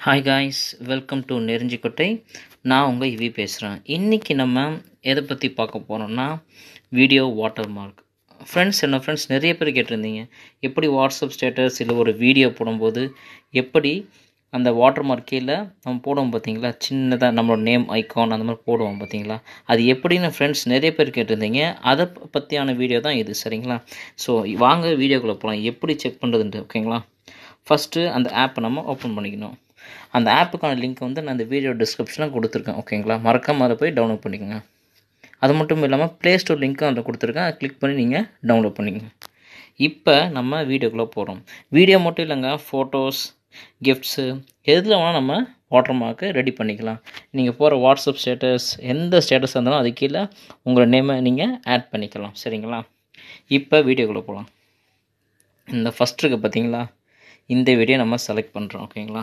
Hi guys welcome to Nerunjikottai நான் உங்கள் இவி பேசுகிறேன் இன்றைக்கி நம்ம எதை பற்றி பார்க்க போகிறோம்னா வீடியோ வாட்டர் மார்க் ஃப்ரெண்ட்ஸ் என்ன ஃப்ரெண்ட்ஸ் நிறைய பேர் கேட்டிருந்தீங்க எப்படி வாட்ஸ்அப் ஸ்டேட்டஸ் இல்லை ஒரு வீடியோ போடும்போது எப்படி அந்த வாட்டர் மார்க் கீழே நம்ம போடுவோம் பார்த்தீங்களா சின்னதாக நம்மளோட நேம் ஐகான் அந்த மாதிரி போடுவோம் பார்த்தீங்களா அது எப்படின்னு ஃப்ரெண்ட்ஸ் நிறைய பேர் கேட்டிருந்தீங்க அதை ப- பற்றியான வீடியோ தான் இது சரிங்களா ஸோ வாங்க வீடியோக்குள்ளே போகலாம் எப்படி செக் பண்ணுறதுன்ட்டு ஓகேங்களா ஃபஸ்ட்டு அந்த ஆப்பை நம்ம ஓப்பன் பண்ணிக்கணும் அந்த ஆப்புக்கான லிங்க் வந்து நான் இந்த வீடியோ டிஸ்கிரிப்ஷனில் கொடுத்துருக்கேன் ஓகேங்களா மறக்காம அதை போய் டவுன்லோட் பண்ணிக்கோங்க அது மட்டும் இல்லாமல் ப்ளே ஸ்டோர் லிங்க்கும் அதில் கொடுத்துருக்கேன் அதை கிளிக் பண்ணி நீங்கள் டவுன்லோட் பண்ணிக்கோங்க இப்போ நம்ம வீடியோக்குள்ளே போகிறோம் வீடியோ மட்டும் இல்லைங்க ஃபோட்டோஸ் கிஃப்ட்ஸு எதில் வேணால் நம்ம வாட்டர் மார்க்கு ரெடி பண்ணிக்கலாம் நீங்கள் போகிற வாட்ஸ்அப் ஸ்டேட்டஸ் எந்த ஸ்டேட்டஸ் இருந்தாலும் அது கீழே உங்களோட நேமை நீங்கள் ஆட் பண்ணிக்கலாம் சரிங்களா இப்போ வீடியோக்குள்ளே போகலாம் இந்த ஃபஸ்ட் இருக்குது பார்த்தீங்களா இந்த வீடியோ நம்ம செலக்ட் பண்ணுறோம் ஓகேங்களா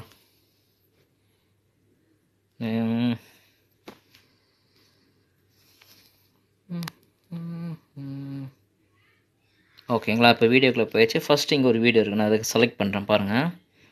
உம். ஓகேங்களா இப்போ வீடியோக்குள்ளே போயிடுச்சு ஃபஸ்ட் இங்கே ஒரு வீடியோ இருக்கு நான் அதுக்கு செலக்ட் பண்ணுறேன் பாருங்கள்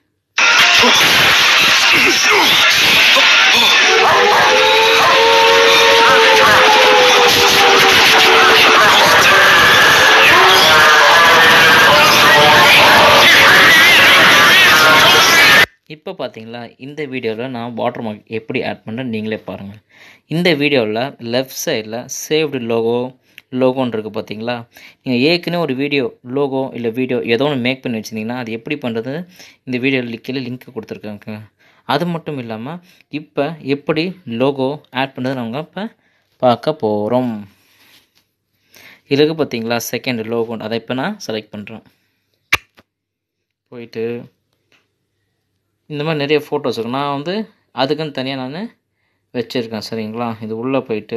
இப்போ பார்த்தீங்களா இந்த வீடியோவில் நான் வாட்டர் மார்க் எப்படி ஆட் பண்ணுறேன்னு நீங்களே பாருங்கள் இந்த வீடியோவில் லெஃப்ட் சைடில் சேவ்டு லோகோ லோகோன்னு இருக்குது பார்த்தீங்களா நீங்கள் ஏற்கனவே ஒரு வீடியோ லோகோ இல்லை வீடியோ ஏதோ ஒன்று மேக் பண்ணி வச்சுருந்தீங்கன்னா அது எப்படி பண்ணுறது இந்த வீடியோவில் கீழே லிங்க் கொடுத்துருக்காங்க அது மட்டும் இல்லாமல் இப்போ எப்படி லோகோ ஆட் பண்ணுறது நாங்கள் இப்போ பார்க்க போகிறோம் இதுக்கு பார்த்தீங்களா செகண்ட் லோகோ அதை இப்போ நான் செலக்ட் பண்ணுறேன் போயிட்டு இந்த மாதிரி நிறைய ஃபோட்டோஸ் இருக்கு நான் வந்து அதுக்குன்னு தனியாக நான் வச்சுருக்கேன் சரிங்களா இது உள்ளே போயிட்டு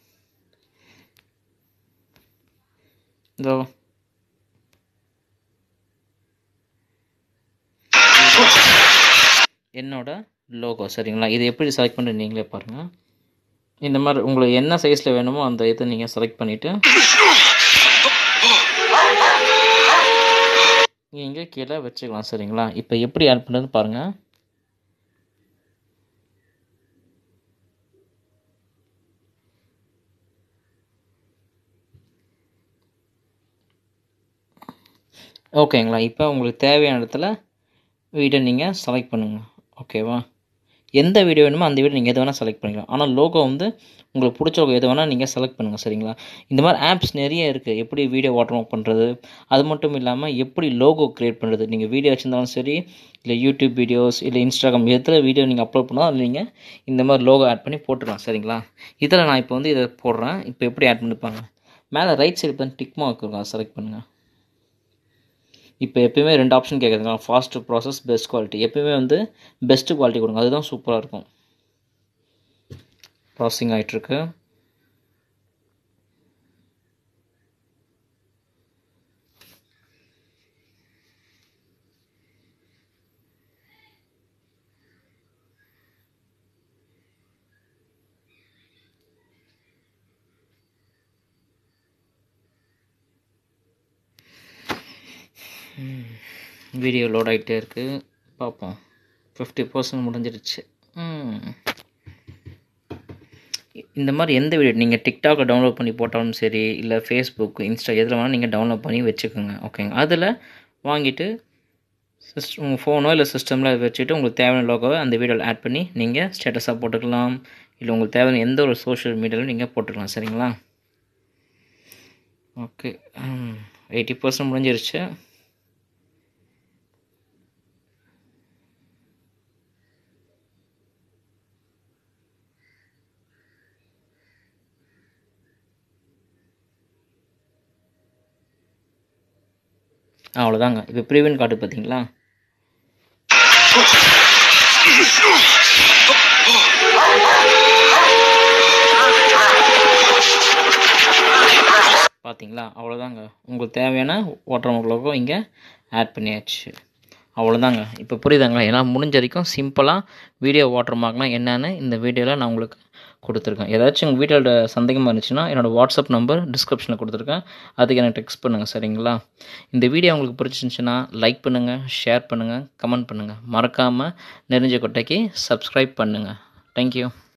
இதோ என்னோட லோகோ சரிங்களா இது எப்படி செலக்ட் பண்ணுறது நீங்களே பாருங்கள் இந்த மாதிரி உங்களுக்கு என்ன சைஸில் வேணுமோ அந்த இதை நீங்கள் செலக்ட் பண்ணிவிட்டு நீங்கள் கீழே வச்சுக்கலாம் சரிங்களா இப்போ எப்படி ஆட் பண்ணுறது பாருங்கள் ஓகேங்களா இப்போ உங்களுக்கு தேவையான இடத்துல வீடியோ நீங்கள் செலக்ட் பண்ணுங்கள் ஓகேவா எந்த வீடியோ வேணுமோ அந்த வீடியோ நீங்கள் எது வேணால் செலக்ட் பண்ணிக்கலாம் ஆனால் லோகோ வந்து உங்களுக்கு பிடிச்ச logo எது வேணால் நீங்கள் செலக்ட் பண்ணுங்கள் சரிங்களா இந்த மாதிரி ஆப்ஸ் நிறைய இருக்குது எப்படி வீடியோ வாட்டர் மார்க் பண்ணுறது அது மட்டும் இல்லாமல் எப்படி லோகோ க்ரியேட் பண்ணுறது நீங்கள் வீடியோ வச்சுருந்தாலும் சரி இல்லை யூடியூப் வீடியோஸ் இல்லை இன்ஸ்டாகிராம் எதில் வீடியோ நீங்கள் அப்லோட் பண்ணாலும் அதில் நீங்கள் இந்த மாதிரி லோகோ ஆட் பண்ணி போட்டுக்கலாம் சரிங்களா இதில் நான் இப்போ வந்து இதை போடுறேன் இப்போ எப்படி ஆட் பண்ணிப்பாங்க மேலே ரைட் சைடு இப்போ டிக் மார்க் இருக்கும் செலக்ட் பண்ணுங்கள் இப்போ எப்பயுமே ரெண்டு ஆப்ஷன் கேட்குதுங்களா ஃபாஸ்ட் ப்ராசஸ் பெஸ்ட் குவாலிட்டி எப்பயுமே வந்து பெஸ்ட் குவாலிட்டி கொடுங்க அதுதான் சூப்பராக இருக்கும் ப்ராசஸிங் ஆகிட்டுருக்கு வீடியோ லோட் ஆகிட்டே இருக்குது பார்ப்போம் ஃபிஃப்டி பர்சன்ட் முடிஞ்சிருச்சு ம். இந்த மாதிரி எந்த வீடியோ நீங்கள் டிக்டாக்ல டவுன்லோட் பண்ணி போட்டாலும் சரி இல்லை ஃபேஸ்புக் இன்ஸ்டா எதில் வேணால் நீங்கள் டவுன்லோட் பண்ணி வச்சுக்கோங்க ஓகேங்க அதில் வாங்கிட்டு சிஸ்டம் உங்கள் ஃபோனோ இல்லை சிஸ்டமில் வச்சுட்டு உங்களுக்கு தேவையான லோகோவை அந்த வீடியோவில் ஆட் பண்ணி நீங்கள் ஸ்டேட்டஸாக போட்டுக்கலாம் இல்லை உங்களுக்கு தேவையான எந்த ஒரு சோஷியல் மீடியாவிலும் நீங்கள் போட்டுக்கலாம் சரிங்களா ஓகே எயிட்டி பர்சன்ட் முடிஞ்சிருச்சு அவ்வளோதாங்க இப்போ ப்ரீவியன் கார்டு பார்த்தீங்களா பார்த்தீங்களா அவ்வளோதாங்க உங்களுக்கு தேவையான வாட்டர் லோகோ இங்கே ஆட் பண்ணியாச்சு அவ்வளோதாங்க இப்போ புரியுதாங்களா ஏன்னா முடிஞ்ச வரைக்கும் சிம்பிளாக வீடியோ வாட்டர் மார்க்னால் என்னன்னு இந்த வீடியோவில் நான் உங்களுக்கு கொடுத்துருக்கேன் ஏதாச்சும் உங்கள் வீட்டில் சந்தேகமாக இருந்துச்சுன்னா என்னோடய வாட்ஸ்அப் நம்பர் டிஸ்கிரிப்ஷனில் கொடுத்துருக்கேன் அதுக்கு எனக்கு டெக்ஸ்ட் பண்ணுங்கள் சரிங்களா இந்த வீடியோ உங்களுக்கு பிடிச்சிருந்துச்சுன்னா லைக் பண்ணுங்கள் ஷேர் பண்ணுங்கள் கமெண்ட் பண்ணுங்கள் மறக்காமல் நெறிஞ்ச கொட்டைக்கு சப்ஸ்கிரைப் பண்ணுங்கள் தேங்க்யூ